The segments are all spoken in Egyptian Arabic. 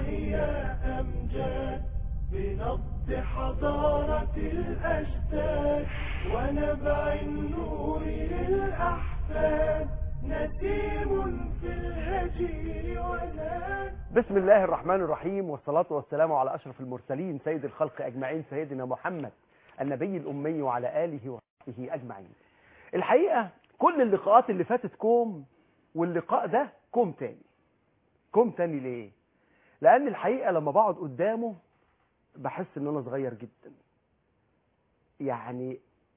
يا أمجاد بنبض حضارة الأجداد ونبع النور للأحفاد نسيم في الهجير وناد بسم الله الرحمن الرحيم والصلاة والسلام على أشرف المرسلين سيد الخلق أجمعين سيدنا محمد النبي الأمي وعلى آله وصحبه أجمعين الحقيقة كل اللقاءات اللي فاتت كوم واللقاء ده كوم تاني كوم تاني ليه لأن الحقيقة لما بقعد قدامه بحس ان انا صغير جدا يعني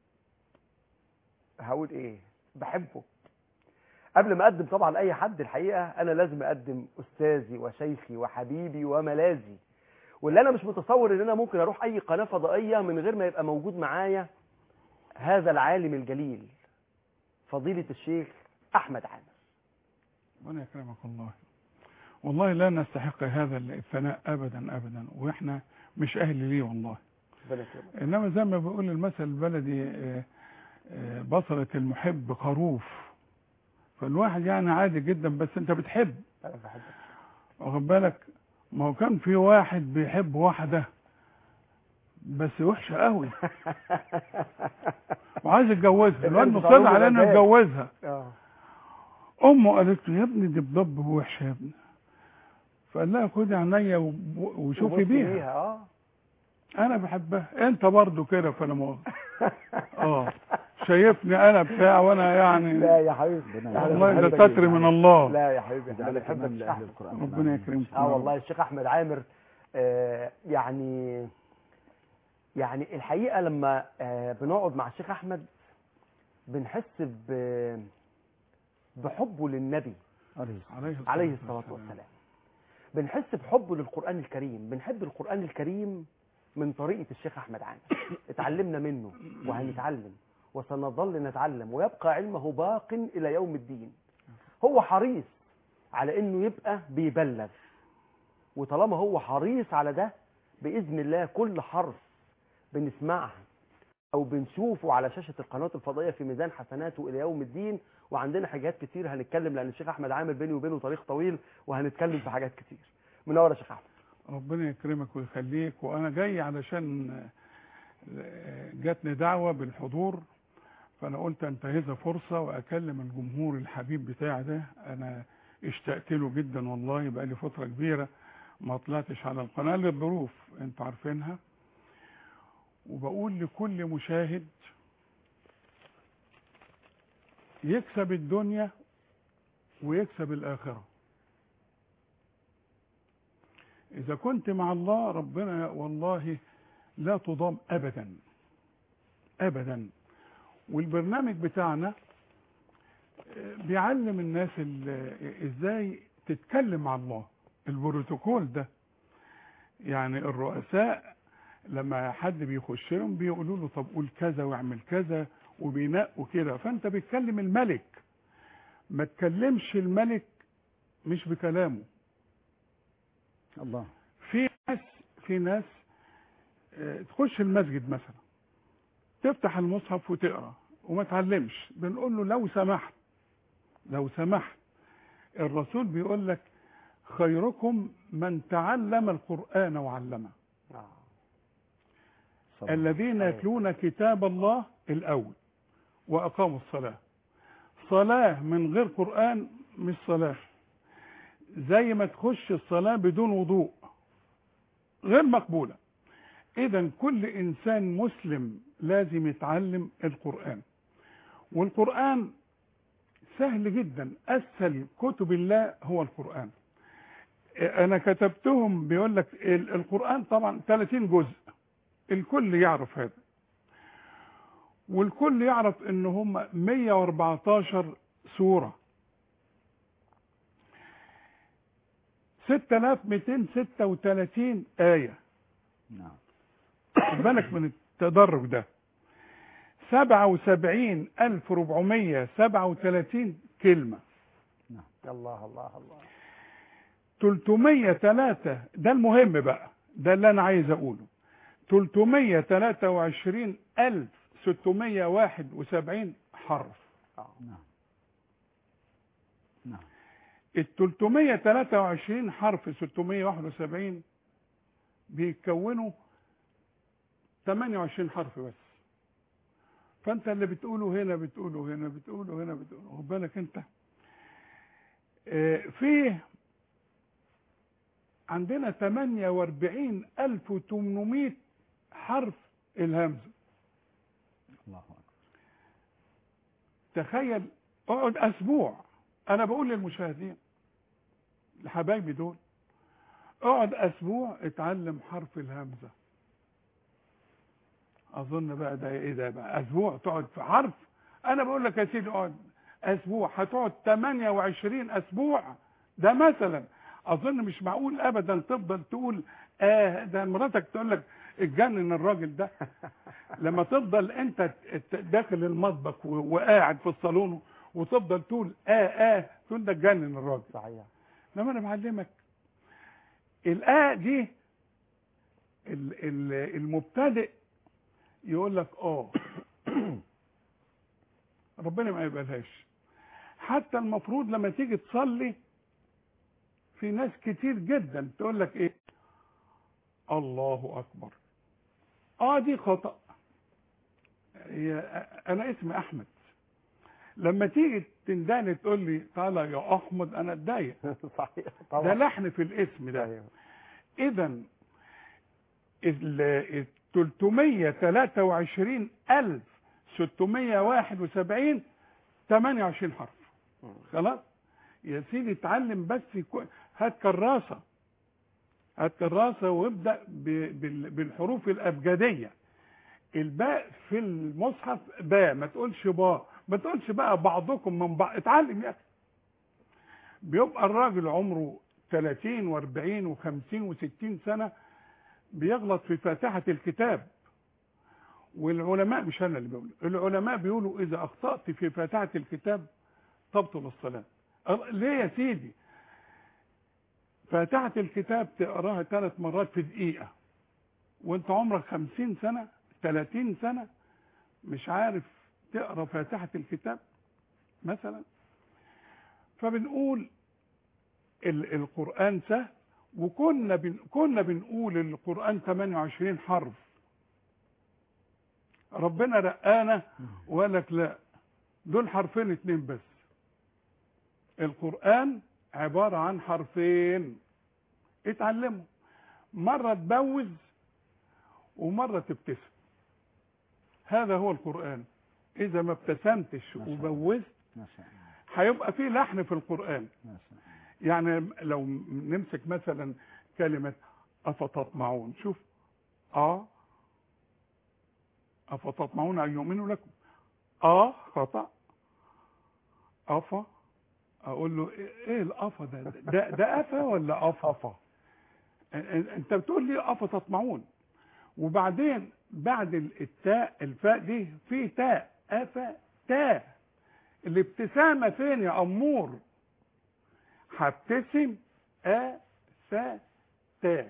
هقول ايه بحبه قبل ما اقدم طبعا اي حد الحقيقه انا لازم اقدم استاذي وشيخي وحبيبي وملاذي واللي انا مش متصور ان انا ممكن اروح اي قناه فضائيه من غير ما يبقى موجود معايا هذا العالم الجليل فضيله الشيخ احمد عامر ربنا يكرمك الله والله لا نستحق هذا الثناء ابدا ابدا واحنا مش اهل ليه والله ربنا يكرمك انما زي ما بيقول المثل البلدي آه، آه، بصلة المحب خروف فالواحد يعني عادي جدا بس انت بتحب انا بحبك واخد بالك ما هو كان في واحد بيحب واحدة بس وحشة قوي وعايز يتجوزها الواد القلب مصر ضروري على انه بالباب. يتجوزها اه امه قالت له يا ابني دي بضب وحشه يا ابني فقال لها خدي عينيا وب- وشوفي وبص بيها اه انا بحبها انت برضو كده فانا مؤاخذة اه شايفني انا بتاع وانا يعني لا يا حبيبي أنا والله ده بحبك ستر جداً. من الله لا يا حبيبي احنا جعلك بنحبك إمام يا لأهل أحمد. القرآن ربنا يكرمك اه والله الشيخ احمد عامر آه يعني يعني الحقيقه لما آه بنقعد مع الشيخ احمد بنحس ب بحبه للنبي عليه عليه الصلاه, عليه الصلاه والسلام بنحس بحبه للقران الكريم بنحب القران الكريم من طريقه الشيخ احمد عامر اتعلمنا منه وهنتعلم وسنظل نتعلم ويبقى علمه باق الى يوم الدين هو حريص على انه يبقى بيبلغ وطالما هو حريص على ده باذن الله كل حرف بنسمعها او بنشوفه على شاشه القنوات الفضائيه في ميزان حسناته الى يوم الدين وعندنا حاجات كتير هنتكلم لان الشيخ احمد عامر بيني وبينه تاريخ طويل وهنتكلم في حاجات كتير منور يا شيخ احمد ربنا يكرمك ويخليك وانا جاي علشان آه، جاتني دعوه بالحضور فانا قلت انتهزها فرصه واكلم الجمهور الحبيب بتاعي ده انا اشتقت له جدا والله بقى لي فتره كبيره ما طلعتش على القناه للظروف انتوا عارفينها وبقول لكل مشاهد يكسب الدنيا ويكسب الاخره إذا كنت مع الله ربنا والله لا تضام أبدا أبدا والبرنامج بتاعنا آه، بيعلم الناس ال- إزاي تتكلم مع الله البروتوكول ده يعني الرؤساء لما حد بيخش لهم بيقولوا له طب قول كذا واعمل كذا وبينقوا كده فانت بتكلم الملك ما تكلمش الملك مش بكلامه الله في ناس في ناس آه، تخش المسجد مثلا تفتح المصحف وتقرا وما تعلمش بنقول له لو سمحت لو سمحت الرسول بيقول لك خيركم من تعلم القرآن وعلمه آه. صلى الذين صحيح. يتلون كتاب الله الأول وأقاموا الصلاة صلاة من غير قرآن مش صلاة زي ما تخش الصلاة بدون وضوء غير مقبولة إذا كل إنسان مسلم لازم يتعلم القرآن والقرآن سهل جدا أسهل كتب الله هو القرآن أنا كتبتهم بيقول لك ال- القرآن طبعا 30 جزء الكل يعرف هذا والكل يعرف ان هم 114 سورة 6236 آية نعم خد بالك من التدرج ده 77437 كلمة الله الله الله 303 ده المهم بقى ده اللي انا عايز اقوله 323671 حرف آه. نعم نعم ال 323 حرف 671 بيتكونوا 28 حرف بس فانت اللي بتقوله هنا بتقوله هنا بتقوله هنا بتقوله خد بالك انت آه، في عندنا 48800 حرف الهمزه الله أكبر تخيل اقعد اسبوع انا بقول للمشاهدين لحبايبي دول اقعد اسبوع اتعلم حرف الهمزه اظن بقى ده ايه ده بقى اسبوع تقعد في حرف انا بقول لك يا سيدي اقعد اسبوع هتقعد 28 اسبوع ده مثلا اظن مش معقول ابدا تفضل تقول اه ده مراتك تقول لك اتجنن الراجل ده لما تفضل انت ت- داخل المطبخ و- وقاعد في الصالون وتفضل تقول اه اه تقول ده اتجنن الراجل صحيح لما انا بعلمك الآ دي ال- ال- المبتدئ يقول لك اه ربنا ما يقبلهاش حتى المفروض لما تيجي تصلي في ناس كتير جدا تقول لك ايه الله اكبر اه دي خطأ هي انا اسمي احمد لما تيجي تنداني تقول لي تعالى يا احمد انا اتضايق صحيح ده طبعا لحن في الاسم ده أيوه. اذا ال 323671 28 حرف خلاص يا سيدي اتعلم بس كو- هات كراسه هات كراسه وابدا ب- بال- بالحروف الابجديه الباء في المصحف باء ما تقولش باء ما تقولش بقى بعضكم من بعض اتعلم يا اخي بيبقى الراجل عمره 30 و40 و50 و60 سنه بيغلط في فاتحه الكتاب والعلماء مش انا اللي بقول العلماء بيقولوا اذا اخطات في فاتحه الكتاب تبطل الصلاه أه، ليه يا سيدي فاتحه الكتاب تقراها ثلاث مرات في دقيقه وانت عمرك 50 سنه 30 سنه مش عارف تقرا فاتحه الكتاب مثلا فبنقول ال- القرآن سهل وكنا بن كنا بنقول القرآن 28 حرف ربنا رقانا وقال لك لا دول حرفين اتنين بس القرآن عبارة عن حرفين اتعلموا مرة تبوز ومرة تبتسم هذا هو القرآن إذا ما ابتسمتش ما شاء الله. وبوزت ما شاء الله هيبقى في لحن في القرآن ما شاء الله يعني لو نمسك مثلا كلمة أفتطمعون شوف آه أفتطمعون أن يؤمنوا لكم آه خطأ أفا أقول له إيه إيه الأفا ده ده ده أفا ولا أفا أفا أنت بتقول لي أفتطمعون وبعدين بعد التاء الفاء دي في تاء أفا تاء الابتسامة فين يا أمور هبتسم أ س تا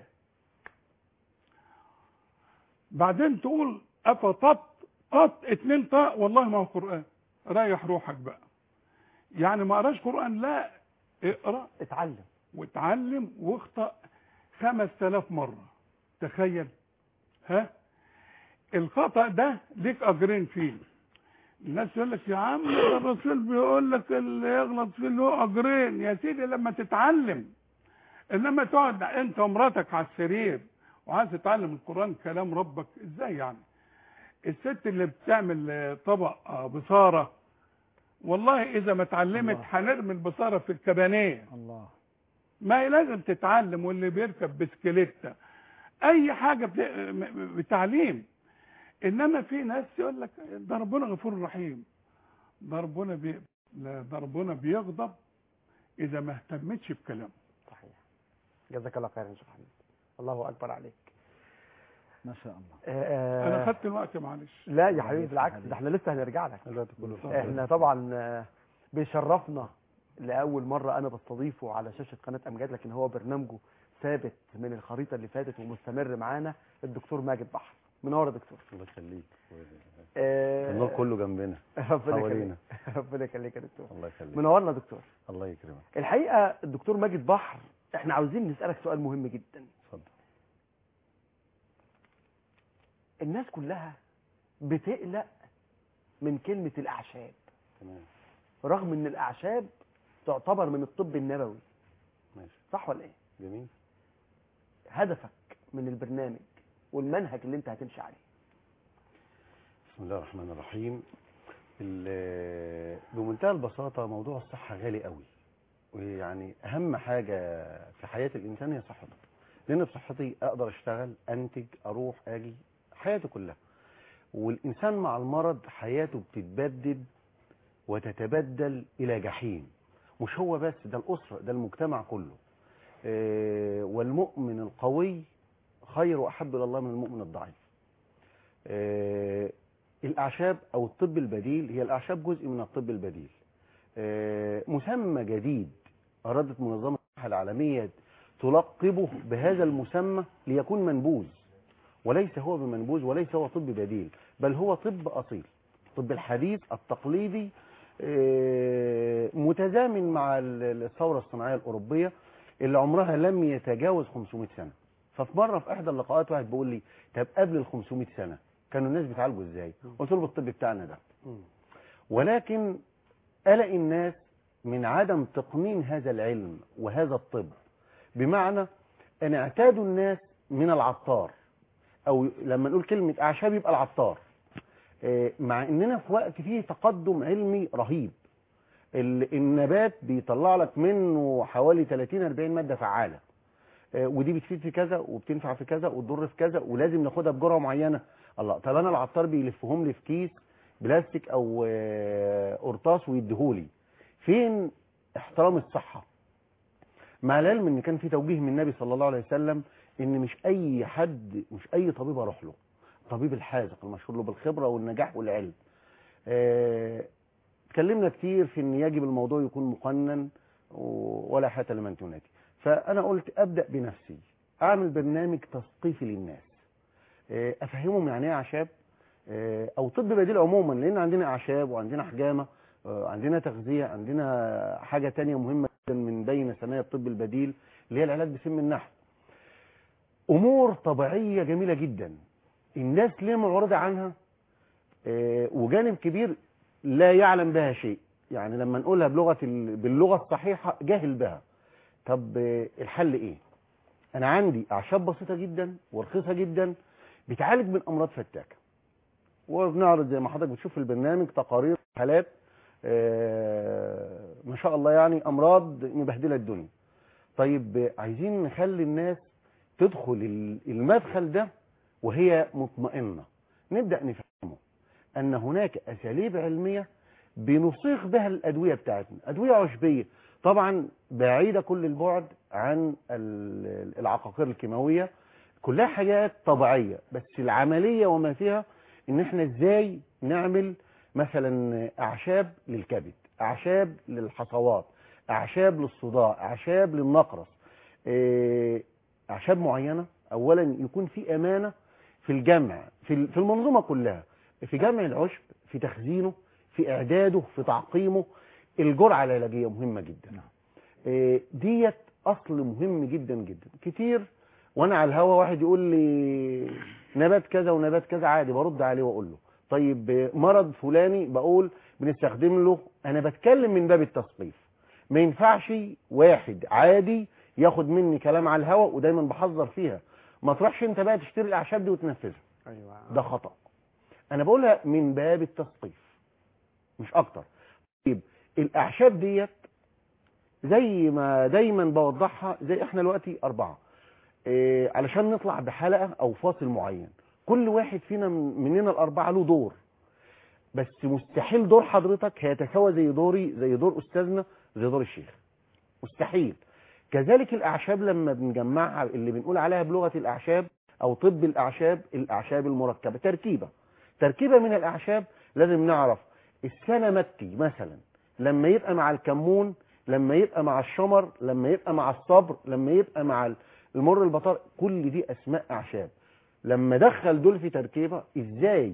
بعدين تقول أفطط قط اتنين طاء والله ما هو قرآن ريح روحك بقى يعني ما قراش قرآن لا اقرأ اتعلم واتعلم واخطأ خمس تلاف مرة تخيل ها الخطأ ده ليك أجرين فيه الناس يقول لك يا عم ده الرسول بيقول لك اللي يغلط فيه له أجرين يا سيدي لما تتعلم إنما تقعد أنت ومراتك على السرير وعايز تتعلم القرآن كلام ربك إزاي يعني الست اللي بتعمل آه، طبق آه، بصارة والله إذا ما اتعلمت الله. هنرمي البصارة في الكبانيه الله ما هي لازم تتعلم واللي بيركب بسكليتة اي حاجة بت- م- بتعليم انما في ناس يقول لك ده ربنا غفور رحيم ده ربنا بي... لا، ده ربنا بيغضب اذا ما اهتمتش بكلامه صحيح جزاك الله خيرا يا شيخ حميد الله اكبر عليك ما شاء الله آه، انا خدت الوقت معلش لا يا الله حبيبي يفتح بالعكس عليك. ده احنا لسه هنرجع لك الوقت كله احنا طبعا آه، بيشرفنا لاول مره انا بستضيفه على شاشه قناه امجاد لكن هو برنامجه ثابت من الخريطه اللي فاتت ومستمر معانا الدكتور ماجد بحر منور يا دكتور الله يخليك آه، النور كله جنبنا ربنا حوالينا. يخليك ربنا يخليك يا دكتور الله يخليك منورنا يا دكتور الله يكرمك الحقيقه الدكتور ماجد بحر احنا عاوزين نسالك سؤال مهم جدا اتفضل الناس كلها بتقلق من كلمه الاعشاب تمام رغم ان الاعشاب تعتبر من الطب النبوي ماشي صح ولا ايه جميل هدفك من البرنامج والمنهج اللي انت هتمشي عليه بسم الله الرحمن الرحيم ال- بمنتهى البساطة موضوع الصحة غالي قوي ويعني أهم حاجة في حياة الإنسان هي صحته لأن بصحتي أقدر أشتغل أنتج أروح أجي حياتي كلها والإنسان مع المرض حياته بتتبدد وتتبدل إلى جحيم مش هو بس ده الأسرة ده المجتمع كله آه، والمؤمن القوي خير وأحب إلى الله من المؤمن الضعيف آه، الأعشاب أو الطب البديل هي الأعشاب جزء من الطب البديل آه، مسمى جديد أرادت منظمة الصحة العالمية تلقبه بهذا المسمى ليكون منبوذ وليس هو بمنبوذ وليس هو طب بديل بل هو طب أصيل الطب الحديث التقليدي آه، متزامن مع ال- الثورة الصناعية الأوروبية اللي عمرها لم يتجاوز 500 سنة ففي مرة في إحدى اللقاءات واحد بيقول لي طب قبل ال 500 سنة كانوا الناس بيتعالجوا ازاي قلت له بالطب بتاعنا ده ولكن قلق الناس من عدم تقنين هذا العلم وهذا الطب بمعنى ان اعتادوا الناس من العطار او لما نقول كلمة اعشاب يبقى العطار آه، مع اننا في وقت فيه تقدم علمي رهيب ال- النبات بيطلع لك منه حوالي 30 40 مادة فعالة آه، ودي بتفيد في كذا وبتنفع في كذا وتضر في كذا ولازم ناخدها بجرعه معينه الله طب انا العطار بيلفهم لي في كيس بلاستيك او آه، قرطاس ويديهولي فين احترام الصحه مع العلم ان كان في توجيه من النبي صلى الله عليه وسلم ان مش اي حد مش اي طبيب اروح له طبيب الحاذق المشهور له بالخبره والنجاح والعلم آه، اتكلمنا كتير في ان يجب الموضوع يكون مقنن و- ولا حياه لمن تنادي فانا قلت ابدا بنفسي اعمل برنامج تثقيفي للناس آه، افهمهم يعني ايه اعشاب آه، او طب بديل عموما لان عندنا اعشاب وعندنا حجامه آه، عندنا تغذيه عندنا حاجه تانية مهمه جدا من بين ثنايا الطب البديل اللي هي العلاج بسم النحل امور طبيعيه جميله جدا الناس ليه معرضه عنها آه، وجانب كبير لا يعلم بها شيء يعني لما نقولها بلغه ال- باللغه الصحيحه جاهل بها طب آه، الحل ايه انا عندي اعشاب بسيطه جدا ورخيصه جدا بتعالج من امراض فتاكه وبنعرض زي ما حضرتك بتشوف في البرنامج تقارير حالات آه، ما شاء الله يعني امراض مبهدله الدنيا طيب آه، عايزين نخلي الناس تدخل ال- المدخل ده وهي مطمئنه نبدا نفهمه ان هناك اساليب علميه بنصيغ بها الادويه بتاعتنا ادويه عشبيه طبعا بعيده كل البعد عن ال- العقاقير الكيماويه كلها حاجات طبيعيه بس العمليه وما فيها ان احنا ازاي نعمل مثلا اعشاب للكبد اعشاب للحصوات اعشاب للصداع اعشاب للنقرس إيه، اعشاب معينه اولا يكون في امانه في الجمع في ال- في المنظومه كلها في جمع العشب في تخزينه في اعداده في تعقيمه الجرعه العلاجيه مهمه جدا نعم. إيه، ديت اصل مهم جدا جدا كتير وانا على الهوا واحد يقول لي نبات كذا ونبات كذا عادي برد عليه واقول له طيب مرض فلاني بقول بنستخدم له انا بتكلم من باب التثقيف ما ينفعش واحد عادي ياخد مني كلام على الهوا ودايما بحذر فيها ما تروحش انت بقى تشتري الاعشاب دي وتنفذها ايوه ده خطأ انا بقولها من باب التثقيف مش اكتر طيب الاعشاب ديت زي ما دايما بوضحها زي احنا دلوقتي اربعه إيه علشان نطلع بحلقه او فاصل معين كل واحد فينا من- مننا الاربعه له دور بس مستحيل دور حضرتك هيتساوى زي دوري زي دور استاذنا زي دور الشيخ مستحيل كذلك الاعشاب لما بنجمعها اللي بنقول عليها بلغه الاعشاب او طب الاعشاب الاعشاب المركبه تركيبه تركيبه من الاعشاب لازم نعرف السلمتي مثلا لما يبقى مع الكمون لما يبقى مع الشمر لما يبقى مع الصبر لما يبقى مع المر البطار كل دي اسماء اعشاب لما دخل دول في تركيبه ازاي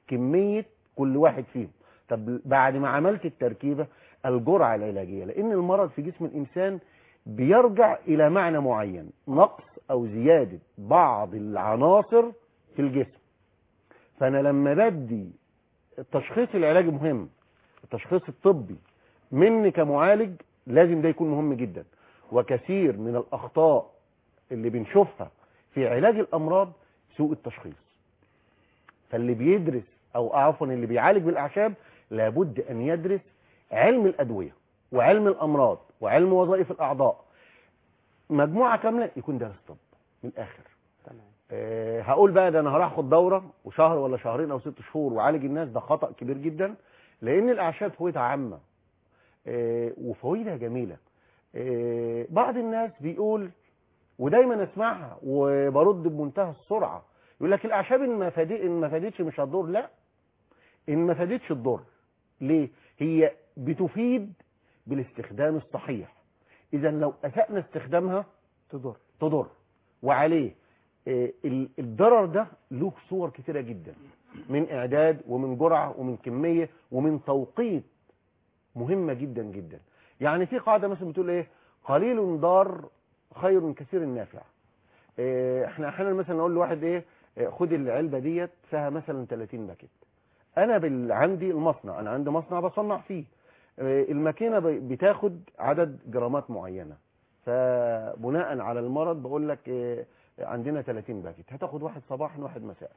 كميه كل واحد فيهم طب بعد ما عملت التركيبه الجرعه العلاجيه لان المرض في جسم الانسان بيرجع الى معنى معين نقص او زياده بعض العناصر في الجسم فانا لما بدي التشخيص العلاجي مهم التشخيص الطبي مني كمعالج لازم ده يكون مهم جدا وكثير من الاخطاء اللي بنشوفها في علاج الامراض سوء التشخيص فاللي بيدرس او عفوا اللي بيعالج بالاعشاب لابد ان يدرس علم الادويه وعلم الامراض وعلم وظائف الاعضاء مجموعه كامله يكون دارس طب من الاخر تمام أه هقول بقى ده انا هروح اخد دوره وشهر ولا شهرين او ست شهور وعالج الناس ده خطا كبير جدا لان الاعشاب فوائدها عامه أه وفوائدها جميله أه بعض الناس بيقول ودايما اسمعها وبرد بمنتهى السرعه يقول لك الاعشاب ان ما فادي- إن ما فادتش مش هتضر لا ان ما فادتش تضر ليه هي بتفيد بالاستخدام الصحيح اذا لو اسانا استخدامها تضر تضر وعليه آه، ال- الضرر ده له صور كتيرة جدا من اعداد ومن جرعة ومن كمية ومن توقيت مهمة جدا جدا يعني في قاعدة مثلا بتقول ايه قليل ضار خير من كثير نافع آه، احنا احيانا مثلا نقول لواحد ايه آه، خد العلبة ديت فيها مثلا 30 باكيت انا بال... عندي المصنع انا عندي مصنع بصنع فيه آه، الماكينة ب- بتاخد عدد جرامات معينة فبناء على المرض بقول لك آه، عندنا 30 باكيت هتاخد واحد صباحا واحد مساء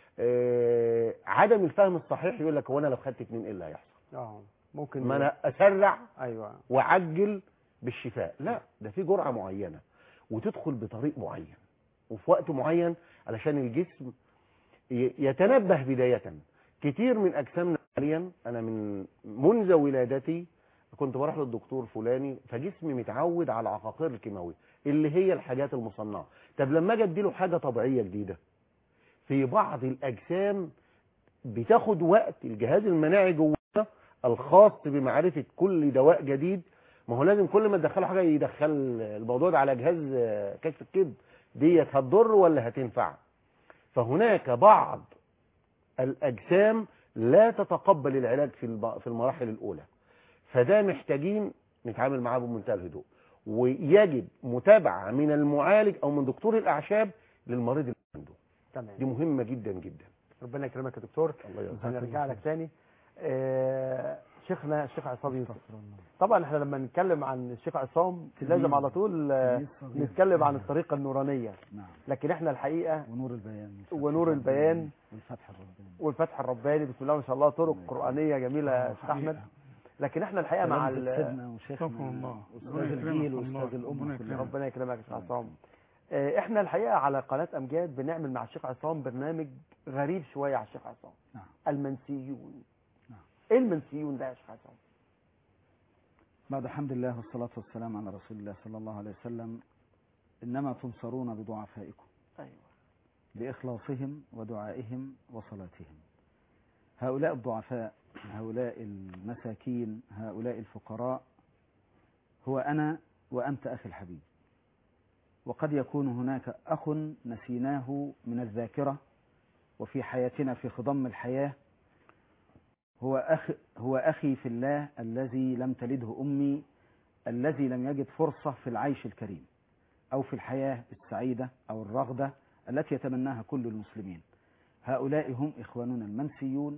آه، عدم الفهم الصحيح يقول لك هو انا لو خدت اتنين ايه اللي هيحصل اه ممكن ما انا اسرع ايوه واعجل بالشفاء لا ده في جرعه معينه وتدخل بطريق معين وفي وقت معين علشان الجسم ي- يتنبه بدايه كتير من اجسامنا حاليا انا من منذ ولادتي كنت بروح للدكتور فلاني فجسمي متعود على العقاقير الكيماويه اللي هي الحاجات المصنعه طب لما اجي اديله حاجه طبيعيه جديده في بعض الاجسام بتاخد وقت الجهاز المناعي جوانا الخاص بمعرفه كل دواء جديد ما هو لازم كل ما تدخله حاجه يدخل الموضوع ده على جهاز آه، كشف الكبد ديت هتضر ولا هتنفع فهناك بعض الاجسام لا تتقبل العلاج في الب- في المراحل الاولى فده محتاجين نتعامل معاه بمنتهى الهدوء ويجب متابعه من المعالج او من دكتور الاعشاب للمريض اللي عنده تمام دي مهمه جدا جدا ربنا يكرمك يا دكتور الله يرضى هنرجع لك تاني آه، شيخنا الشيخ عصام يوسف استغفر الله طبعا احنا لما نتكلم عن الشيخ عصام لازم على طول آه، تلميذ صغير. نتكلم عن الطريقه النورانيه نعم لكن احنا الحقيقه ونور البيان ونور البيان. والفتح الرباني والفتح الرباني بسم الله ما شاء الله طرق قرانيه جميله يا شيخ حقيقة. احمد لكن احنا الحقيقه مع تلامذة ال- سيدنا وشيخنا استغفر الله. أستاذ ربنا يكرمك الجيل والله. وأستاذ ربنا الأمة يكرمك. كلها ربنا يكرمك يا شيخ عصام آه، احنا الحقيقه على قناه امجاد بنعمل مع الشيخ عصام برنامج غريب شويه على الشيخ عصام نعم. المنسيون نعم. ايه المنسيون ده يا شيخ عصام بعد حمد الله والصلاة والسلام على رسول الله صلى الله عليه وسلم إنما تنصرون بضعفائكم ايوه بإخلاصهم ودعائهم وصلاتهم هؤلاء الضعفاء هؤلاء المساكين هؤلاء الفقراء هو أنا وأنت أخي الحبيب وقد يكون هناك أخ نسيناه من الذاكرة وفي حياتنا في خضم الحياة هو أخ هو أخي في الله الذي لم تلده أمي الذي لم يجد فرصة في العيش الكريم أو في الحياة السعيدة أو الرغدة التي يتمناها كل المسلمين هؤلاء هم إخواننا المنسيون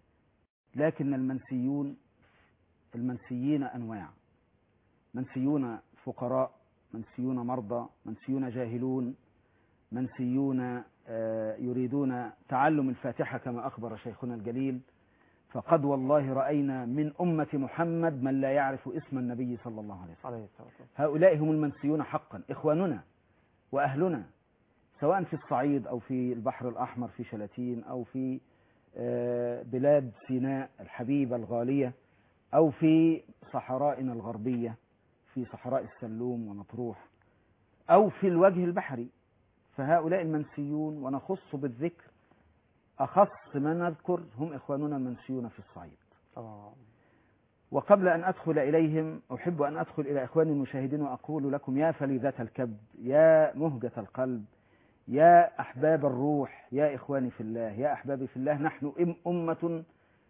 لكن المنسيون المنسيين أنواع منسيون فقراء منسيون مرضى منسيون جاهلون منسيون آه، يريدون تعلم الفاتحة كما أخبر شيخنا الجليل فقد والله رأينا من أمة محمد من لا يعرف اسم النبي صلى الله عليه وسلم عليه الصلاه والسلام هؤلاء هم المنسيون حقا إخواننا وأهلنا سواء في الصعيد أو في البحر الأحمر في شلاتين أو في آه، بلاد سيناء الحبيبة الغالية أو في صحرائنا الغربية في صحراء السلوم ومطروح أو في الوجه البحري فهؤلاء المنسيون ونخص بالذكر أخص ما نذكر هم إخواننا المنسيون في الصعيد اه وقبل أن أدخل إليهم أحب أن أدخل إلى إخواني المشاهدين وأقول لكم يا فلذة الكبد يا مهجة القلب يا أحباب الروح يا إخواني في الله يا أحبابي في الله نحن أم- أمة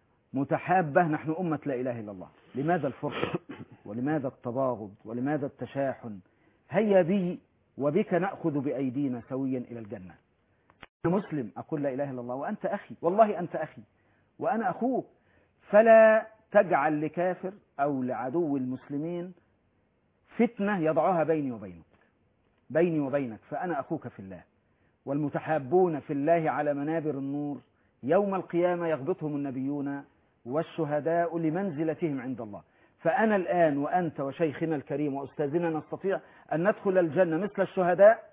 متحابة نحن أمة لا إله إلا الله لماذا الفرقة ولماذا التباغض ولماذا التشاحن هيا بي وبك نأخذ بأيدينا سويا إلى الجنة أنا مسلم أقول لا إله إلا الله وأنت أخي والله أنت أخي وأنا أخوك فلا تجعل لكافر أو لعدو المسلمين فتنة يضعها بيني وبينك بيني وبينك فأنا أخوك في الله والمتحابون في الله على منابر النور يوم القيامة يغبطهم النبيون والشهداء لمنزلتهم عند الله فأنا الآن وأنت وشيخنا الكريم وأستاذنا نستطيع أن ندخل الجنة مثل الشهداء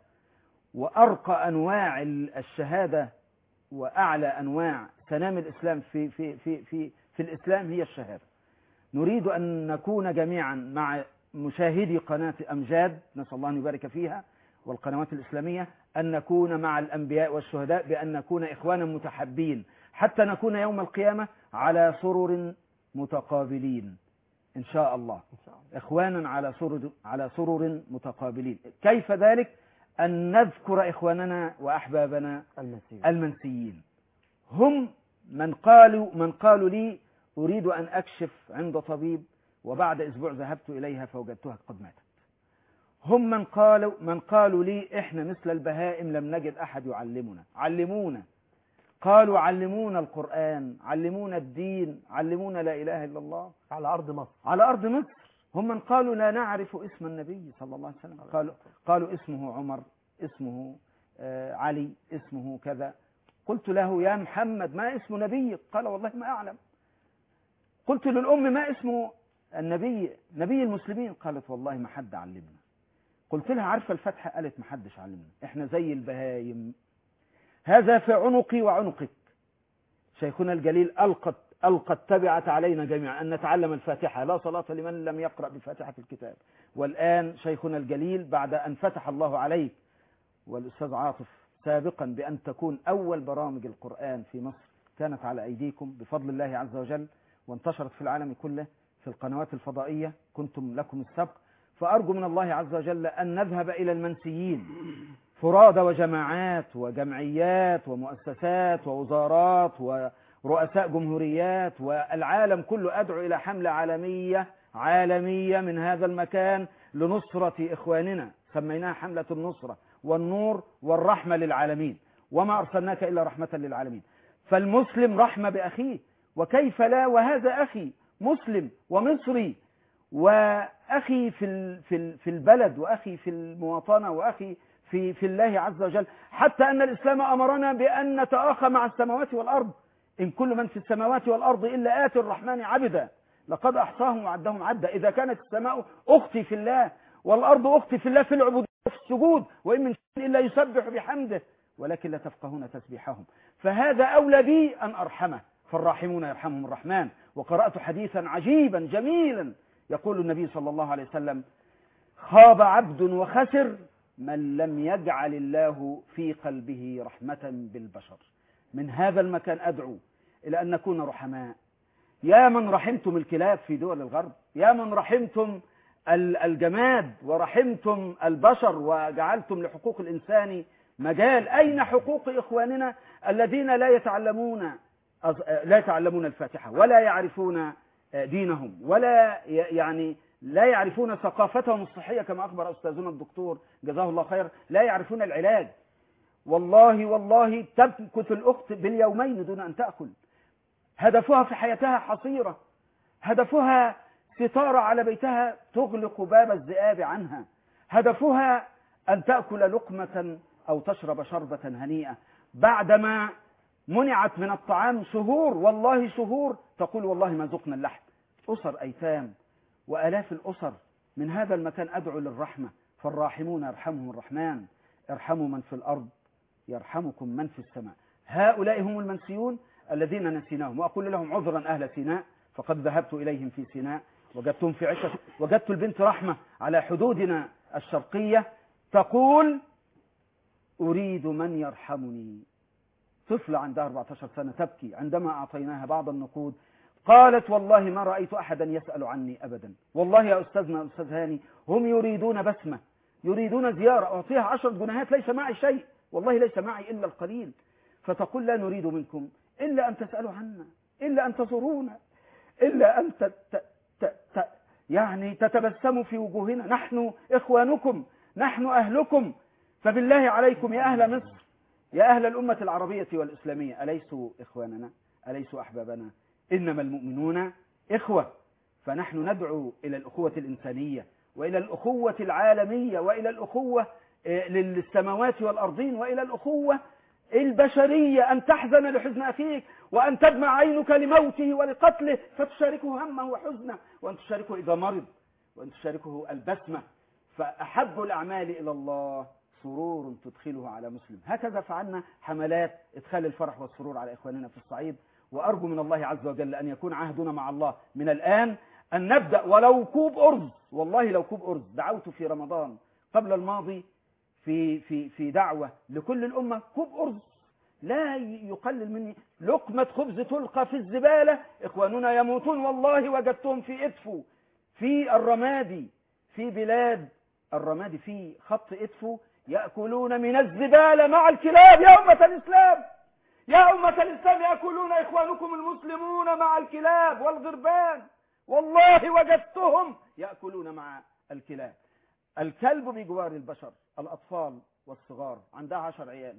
وأرقى أنواع الشهادة وأعلى أنواع سنام الإسلام في, في, في, في, في الإسلام هي الشهادة نريد أن نكون جميعا مع مشاهدي قناة أمجاد نسأل الله أن يبارك فيها والقنوات الإسلامية أن نكون مع الأنبياء والشهداء بأن نكون إخوانا متحبين حتى نكون يوم القيامة على سرر متقابلين إن شاء الله إن شاء الله إخوانا على سرر على سرر متقابلين كيف ذلك أن نذكر إخواننا وأحبابنا المسيح المنسيين هم من قالوا من قالوا لي أريد أن أكشف عند طبيب وبعد أسبوع ذهبت إليها فوجدتها قد ماتت هم من قالوا من قالوا لي إحنا مثل البهائم لم نجد أحد يعلمنا علمونا قالوا علمونا القرآن علمونا الدين علمونا لا إله إلا الله على أرض مصر على أرض مصر هم من قالوا لا نعرف اسم النبي صلى الله عليه وسلم قالوا, قالوا اسمه عمر اسمه آه، علي اسمه كذا قلت له يا محمد ما اسم نبيك قال والله ما أعلم قلت للأم ما اسمه النبي نبي المسلمين قالت والله ما حد علمنا قلت لها عارفة الفتحة قالت ما حدش علمنا احنا زي البهايم هذا في عنقي وعنقك شيخنا الجليل ألقت ألقت تبعت علينا جميعا أن نتعلم الفاتحة لا صلاة لمن لم يقرأ بفاتحة الكتاب والآن شيخنا الجليل بعد أن فتح الله عليك والأستاذ عاطف سابقا بأن تكون أول برامج القرآن في مصر كانت على أيديكم بفضل الله عز وجل وانتشرت في العالم كله في القنوات الفضائية كنتم لكم السبق فأرجو من الله عز وجل أن نذهب إلى المنسيين فرادى وجماعات وجمعيات ومؤسسات ووزارات ورؤساء جمهوريات والعالم كله أدعو إلى حملة عالمية عالمية من هذا المكان لنصرة إخواننا سميناها حملة النصرة والنور والرحمة للعالمين وما أرسلناك إلا رحمة للعالمين فالمسلم رحمة بأخيه وكيف لا وهذا أخي مسلم ومصري وأخي في ال- في ال- في البلد وأخي في المواطنة وأخي في في الله عز وجل حتى أن الإسلام أمرنا بأن نتآخى مع السماوات والأرض إن كل من في السماوات والأرض إلا آتي الرحمن عبدا لقد أحصاهم وعدهم عدا إذا كانت السماء أختي في الله والأرض أختي في الله في العبودية وفي السجود وإن من شيء إلا يسبح بحمده ولكن لا تفقهون تسبيحهم فهذا أولى بي أن أرحمه فالراحمون يرحمهم الرحمن وقرأت حديثا عجيبا جميلا يقول النبي صلى الله عليه وسلم خاب عبد وخسر من لم يجعل الله في قلبه رحمة بالبشر من هذا المكان أدعو إلى أن نكون رحماء يا من رحمتم الكلاب في دول الغرب يا من رحمتم ال- الجماد ورحمتم البشر وجعلتم لحقوق الإنسان مجال أين حقوق إخواننا الذين لا يتعلمون أص- لا يتعلمون الفاتحة ولا يعرفون دينهم ولا ي- يعني لا يعرفون ثقافتهم الصحية كما أخبر أستاذنا الدكتور جزاه الله خير لا يعرفون العلاج والله والله تمكث الأخت باليومين دون أن تأكل هدفها في حياتها حصيرة هدفها ستارة على بيتها تغلق باب الذئاب عنها هدفها أن تأكل لقمة أو تشرب شربة هنيئة بعدما منعت من الطعام شهور والله شهور تقول والله ما ذقنا اللحم أسر أيتام وآلاف الأسر من هذا المكان أدعو للرحمة فالراحمون يرحمهم الرحمن ارحموا من في الأرض يرحمكم من في السماء هؤلاء هم المنسيون الذين نسيناهم وأقول لهم عذرا أهل سيناء فقد ذهبت إليهم في سيناء وجدتهم في عشة وجدت البنت رحمة على حدودنا الشرقية تقول أريد من يرحمني طفلة عندها 14 سنة تبكي عندما أعطيناها بعض النقود قالت والله ما رأيت أحدا يسأل عني أبدا والله يا أستاذنا أستاذ هاني هم يريدون بسمة يريدون زيارة أعطيها عشرة جنيهات ليس معي شيء والله ليس معي إلا القليل فتقول لا نريد منكم إلا أن تسألوا عنا إلا أن تزورونا إلا أن ت... ت... ت... ت... يعني تتبسموا في وجوهنا نحن إخوانكم نحن أهلكم فبالله عليكم يا أهل مصر يا أهل الأمة العربية والإسلامية أليسوا إخواننا أليسوا أحبابنا إنما المؤمنون إخوة فنحن ندعو إلى الأخوة الإنسانية وإلى الأخوة العالمية وإلى الأخوة آه، للسماوات والأرضين وإلى الأخوة البشرية أن تحزن لحزن أخيك وأن تدمع عينك لموته ولقتله فتشاركه همه وحزنه وأن تشاركه إذا مرض وأن تشاركه البسمة فأحب الأعمال إلى الله سرور تدخله على مسلم هكذا فعلنا حملات إدخال الفرح والسرور على إخواننا في الصعيد وأرجو من الله عز وجل أن يكون عهدنا مع الله من الآن أن نبدأ ولو كوب أرز والله لو كوب أرز دعوت في رمضان قبل الماضي في في في دعوة لكل الأمة كوب أرز لا يقلل مني لقمة خبز تلقى في الزبالة إخواننا يموتون والله وجدتهم في إدفو في الرمادي في بلاد الرمادي في خط إدفو يأكلون من الزبالة مع الكلاب يا أمة الإسلام يا أمة الإسلام يأكلون إخوانكم المسلمون مع الكلاب والغربان والله وجدتهم يأكلون مع الكلاب الكلب بجوار البشر الأطفال والصغار عندها عشر عيال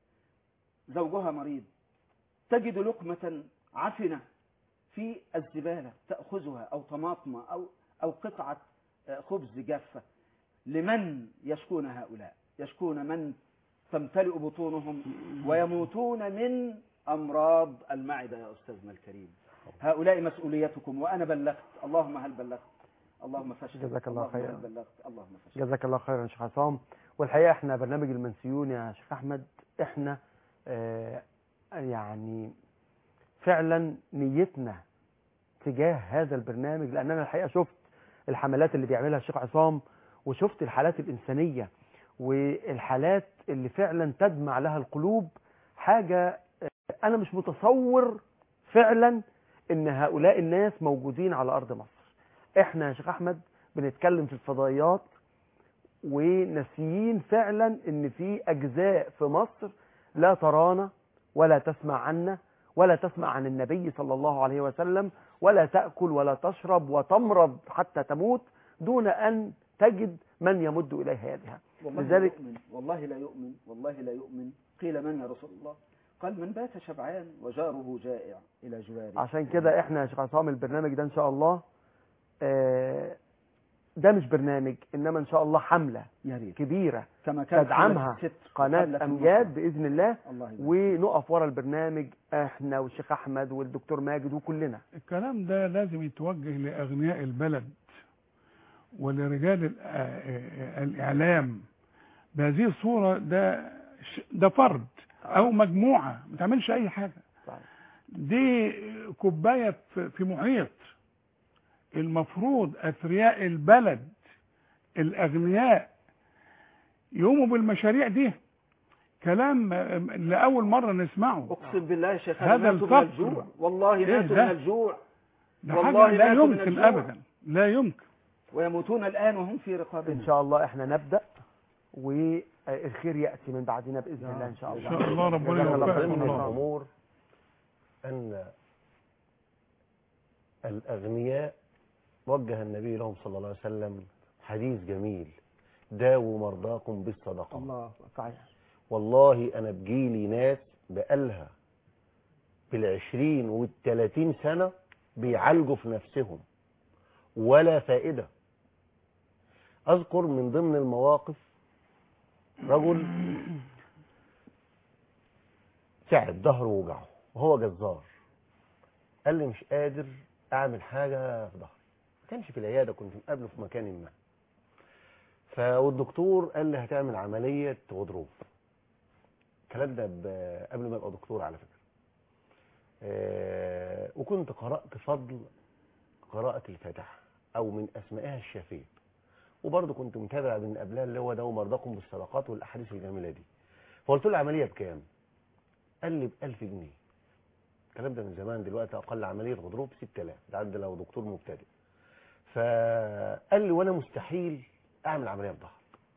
زوجها مريض تجد لقمة عفنة في الزبالة تأخذها أو طماطم أو أو قطعة آه، خبز جافة لمن يشكون هؤلاء يشكون من تمتلئ بطونهم ويموتون من أمراض المعدة يا أستاذنا الكريم هؤلاء مسؤوليتكم وأنا بلغت اللهم هل بلغت اللهم فاشل جزاك الله اللهم خيرا. هل بلغت اللهم فاشل جزاك الله خيرا يا شيخ عصام والحقيقه احنا برنامج المنسيون يا شيخ احمد احنا آه يعني فعلا نيتنا تجاه هذا البرنامج لان انا الحقيقه شفت الحملات اللي بيعملها الشيخ عصام وشفت الحالات الانسانيه والحالات اللي فعلا تدمع لها القلوب حاجه آه، انا مش متصور فعلا ان هؤلاء الناس موجودين على ارض مصر احنا يا شيخ احمد بنتكلم في الفضائيات وناسيين فعلا ان في اجزاء في مصر لا ترانا ولا تسمع عنا ولا تسمع عن النبي صلى الله عليه وسلم ولا تاكل ولا تشرب وتمرض حتى تموت دون ان تجد من يمد اليها يدها والله لذلك- لا يؤمن والله لا يؤمن والله لا يؤمن قيل من يا رسول الله قال من بات شبعان وجاره جائع إلى جواره عشان كده احنا يا شيخ عصام البرنامج ده ان شاء الله آه، ده مش برنامج انما ان شاء الله حمله يا ريت كبيره كما كان تدعمها حملة الستر قناه وحملة امجاد النصر. باذن الله الله يبارك ونقف ورا البرنامج احنا والشيخ احمد والدكتور ماجد وكلنا الكلام ده لازم يتوجه لأغنياء البلد ولرجال ال- آه، الإعلام بهذه الصورة ده ش- ده فرد أو مجموعة ما تعملش أي حاجة صحيح. دي كوباية في في محيط المفروض أثرياء البلد الأغنياء يقوموا بالمشاريع دي كلام آه، لأول مرة نسمعه أقسم بالله يا شيخ هذا أنا ماتوا من الفقر. الجوع والله إيه ماتوا ده؟ من الجوع ده والله حاجة لا ماتوا من يمكن الجوع. أبدا لا يمكن ويموتون الآن وهم في ان رقابنا شاء الله احنا نبدا والخير ياتي من بعدنا باذن الله ان شاء إن الله شاء الله ربنا جزاك الله يوفقك خير. ضمن الله الأمور أن الأغنياء وجه النبي لهم صلى الله عليه وسلم حديث جميل داووا مرضاكم بالصدقة الله صحيح والله أنا بجيلي ناس بقالها بالعشرين والتلاتين سنة بيعالجوا في نفسهم ولا فائدة أذكر من ضمن المواقف رجل تعب ظهره وجعه وهو جزار قال لي مش قادر أعمل حاجة في ظهري ما كانش في العيادة كنت مقابله في مكان ما فالدكتور قال لي هتعمل عملية غضروف الكلام ده ب- قبل ما ابقى دكتور على فكره آه، وكنت قرات فضل قراءه الفاتحه او من اسمائها الشافيه وبرضه كنت متابع من قبلها اللي هو داو مرضاكم بالصدقات والاحاديث الجميله دي فقلت له العمليه بكام قال لي ب 1000 جنيه الكلام ده من زمان دلوقتي اقل عمليه غضروف ب 6000 ده عند لو دكتور مبتدئ فقال لي وانا مستحيل اعمل عمليه في ظهري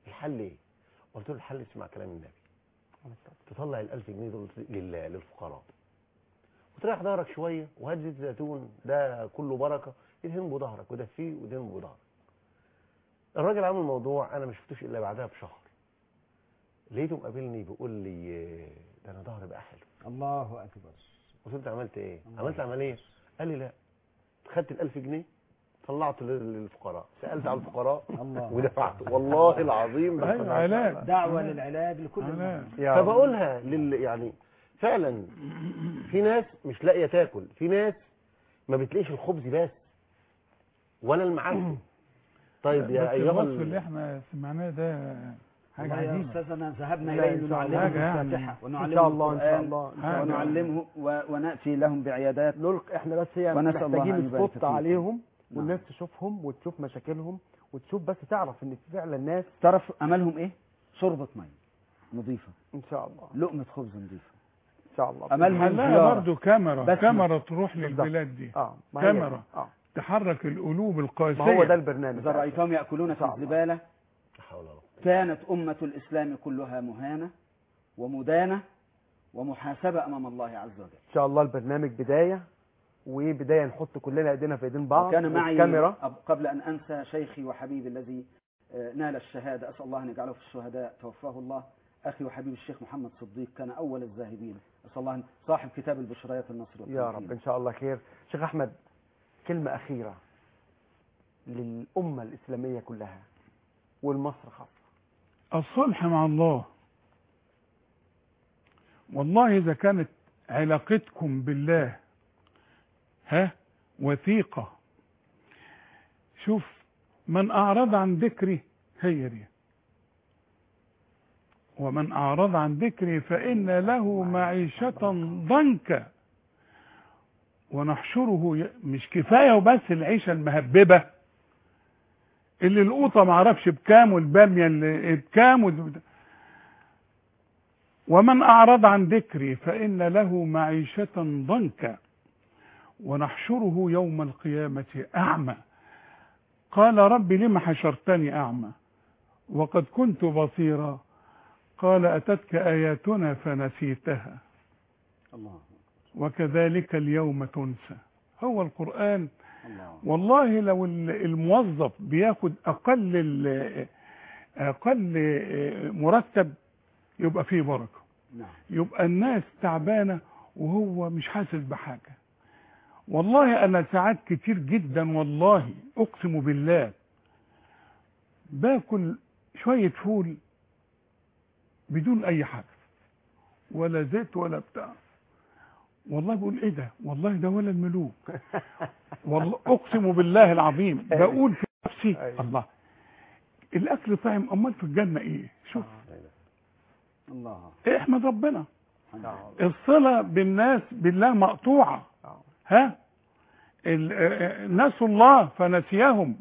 الحل ايه قلت له الحل اسمع كلام النبي تطلع الألف جنيه دول لله للفقراء وتريح ظهرك شويه وهات زيت زيتون ده كله بركه ادهن بظهرك ودفيه ودهن بظهرك الراجل عامل موضوع انا ما شفتوش الا بعدها بشهر لقيته مقابلني بيقول لي ده انا ظهري بقى حلو الله اكبر قلت له انت عملت ايه الله عملت عمليه قال لي لا خدت ال1000 جنيه طلعت لل- للفقراء سالت على الفقراء الله ودفعت والله العظيم بس ايوه علاج دعوة للعلاج لكل علاج. المسلمين. يا رب. فبقولها لل يعني فعلا في ناس مش لاقيه تاكل في ناس ما بتلاقيش الخبز بس ولا المعلم طيب يا بس ايها الوصف ال- اللي احنا سمعناه ده حاجه والله يا عجيبه استاذنا ذهبنا لا، اليه إن شاء الله. لنعلمه حاجة يعني. الفاتحه ان ونعلمه شاء الله ان شاء القرآن الله ان شاء حاجة. الله ونعلمه و- وناتي لهم بعيادات نلقي احنا بس هي ونسأل الله محتاجين أن يبارك سبوت فيكم. عليهم نعم. والناس تشوفهم وتشوف مشاكلهم وتشوف بس تعرف ان في فعلا ناس تعرف املهم ايه شربة ميه نظيفة ان شاء الله لقمة خبز نظيفة ان شاء الله أملهم حلها زيارة. برضه كاميرا بس كاميرا تروح بالظبط. للبلاد دي اه ما هي- كاميرا. اه تحرك القلوب القاسيه ما هو ده البرنامج إذا رأيتهم يأكلون في شاء الله. الزبالة لا حول ولا قوة. كانت أمة الإسلام كلها مهانة ومدانة ومحاسبة أمام الله عز وجل ان شاء الله البرنامج بدايه وبدايه نحط كلنا ايدينا في ايدين بعض وكان معي الكاميرا أب- قبل أن أنسى شيخي وحبيبي الذي آه، نال الشهادة أسأل الله أن يجعله في الشهداء توفاه الله أخي وحبيبي الشيخ محمد صديق كان أول الذاهبين أسأل الله أن صاحب كتاب البشريات النصر يا والتمكين. رب ان شاء الله خير شيخ احمد كلمه اخيره للامه الاسلاميه كلها والمصر خاصه الصلح مع الله والله إذا كانت علاقتكم بالله ها وثيقة شوف من أعرض عن ذكري هي دي ومن أعرض عن ذكري فإن له معيشة ضنكا ونحشره ي- مش كفاية وبس العيشة المهببة اللي القوطة معرفش بكام والبامية اللي بكام وال- ومن أعرض عن ذكري فإن له معيشة ضنكا ونحشره يوم القيامة أعمى قال رب لم حشرتني أعمى وقد كنت بصيرا قال أتتك آياتنا فنسيتها الله وكذلك اليوم تنسى هو القرآن الله والله لو ال- الموظف بياخد اقل ال- اقل مرتب يبقى فيه بركه نعم يبقى الناس تعبانه وهو مش حاسس بحاجه والله انا ساعات كتير جدا والله اقسم بالله باكل شويه فول بدون اي حاجه ولا زيت ولا بتاع والله بقول ايه ده والله ده ولا الملوك والله اقسم بالله العظيم بقول في نفسي أيوة. الله الاكل طعم امال في الجنه ايه شوف الله احمد ربنا الحمد آه. لله. الصله بالناس بالله مقطوعه آه. ها ال- آه، نسوا الله فنسيهم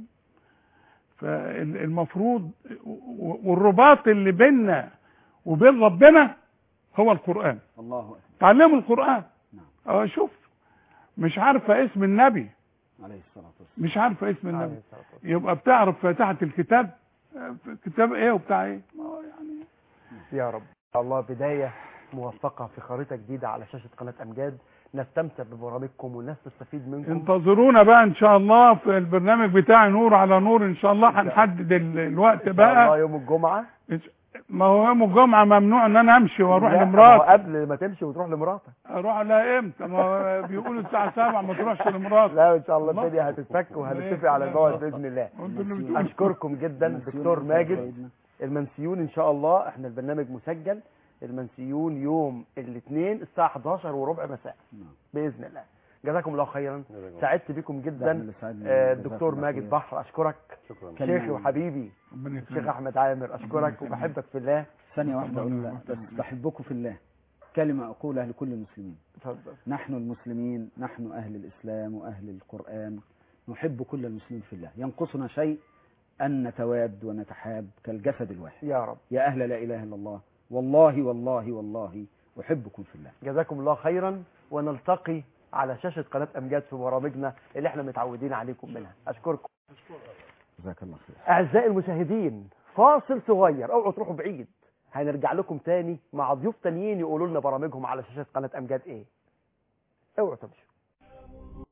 فالمفروض والرباط اللي بيننا وبين ربنا هو القرآن الله أكبر تعلموا القرآن نعم. اه شوف مش عارفة اسم النبي عليه الصلاة والسلام مش عارفة اسم عليه النبي الصلاة والسلام. يبقى بتعرف فاتحة الكتاب آه، كتاب ايه وبتاع ايه آه، يعني يا رب إن شاء الله بداية موفقة في خريطة جديدة على شاشة قناة أمجاد نستمتع ببرامجكم والناس تستفيد منكم انتظرونا بقى ان شاء الله في البرنامج بتاع نور على نور ان شاء الله هنحدد ال- الوقت إن شاء الله بقى يوم الجمعة ما هو يوم الجمعة ممنوع ان انا امشي واروح لا، ما هو لمراتي قبل ما تمشي وتروح لمراتك اروح لها امتى ما هو بيقولوا الساعة 7 ما تروحش لمراتي لا ان شاء الله الله. الدنيا هتتفك وهنتفق على الموعد باذن الله وانتوا اللي بتقولوا اشكركم جدا دكتور ماجد المنسيون ان شاء الله احنا البرنامج مسجل المنسيون يوم الاثنين الساعه 11 وربع مساء نعم. باذن الله جزاكم الله خيرا جزاكم الله. سعدت بكم ده جدا اللي سعدني. آه، جزاك الدكتور الله ماجد خير. بحر اشكرك شكرا كلمة- شيخي وحبيبي ربنا الشيخ يكرمك احمد عامر اشكرك ربنا يكرمك. وبحبك في الله ثانية واحدة أقول الله لا، بس يكرمك. بحبكم في الله كلمة أقولها لكل المسلمين اتفضل نحن المسلمين نحن أهل الإسلام وأهل القرآن نحب كل المسلمين في الله ينقصنا شيء أن نتواد ونتحاب كالجسد الواحد يا رب يا أهل لا إله إلا الله والله والله والله أحبكم في الله جزاكم الله خيرا ونلتقي على شاشة قناة أمجاد في برامجنا اللي احنا متعودين عليكم منها أشكركم جزاك الله خير أعزائي المشاهدين فاصل صغير اوعوا تروحوا بعيد هنرجع لكم تاني مع ضيوف تانيين يقولوا لنا برامجهم على شاشة قناة امجاد ايه اوعوا تمشوا